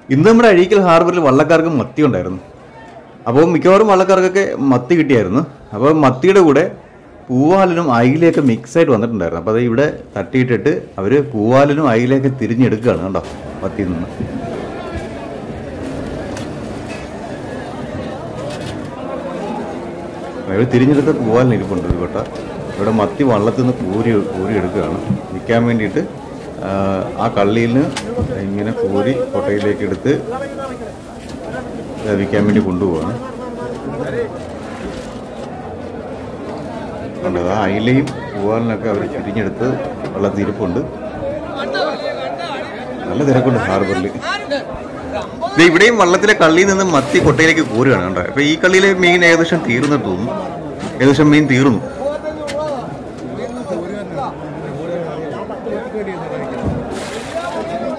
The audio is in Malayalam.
ഇന്ന് നമ്മുടെ അഴീക്കൽ ഹാർബറിൽ വള്ളക്കാർക്ക് മത്തി ഉണ്ടായിരുന്നു അപ്പോൾ മിക്കവാറും വള്ളക്കാർക്കൊക്കെ മത്തി കിട്ടിയായിരുന്നു അപ്പോൾ മത്തിയുടെ കൂടെ പൂവാലിനും അയിലയൊക്കെ മിക്സ് ആയിട്ട് വന്നിട്ടുണ്ടായിരുന്നു അപ്പോൾ അത് ഇവിടെ തട്ടിയിട്ടിട്ട് അവർ പൂവാലിനും അയിലയൊക്കെ തിരിഞ്ഞെടുക്കുകയാണ് കണ്ടോ മത്തിയിൽ നിന്ന് അവർ തിരിഞ്ഞെടുത്ത പൂവാലിന് ഇരിപ്പുണ്ട് ഒരു കൊട്ട ഇവിടെ മത്തി വള്ളത്തിൽ നിന്ന് കോരി കോരി എടുക്കുകയാണ് വിൽക്കാൻ വേണ്ടിയിട്ട് ആ, ആ കള്ളിയിൽ നിന്ന് ഇങ്ങനെ കോരി കൊട്ടയിലേക്ക് എടുത്ത് അത് വിൽക്കാൻ വേണ്ടി കൊണ്ടുപോവാണ് കണ്ടത് ആ അയിലയും പൂവാലിനൊക്കെ അവർ തിരിഞ്ഞെടുത്ത് വള്ളത്തിൽ ഇരിപ്പുണ്ട് നല്ല തിരക്കുണ്ട് ഹാർബറിൽ ദേ ഇവിടെയും വള്ളത്തിലെ കള്ളിയിൽ നിന്ന് മത്തി കൊട്ടയിലേക്ക് കോരുകയാണ് കണ്ടോ അപ്പൊ ഈ കള്ളിയിലെ മീൻ ഏകദേശം തീർന്നിട്ട് തോന്നുന്നു ഏകദേശം മീൻ തീർന്നു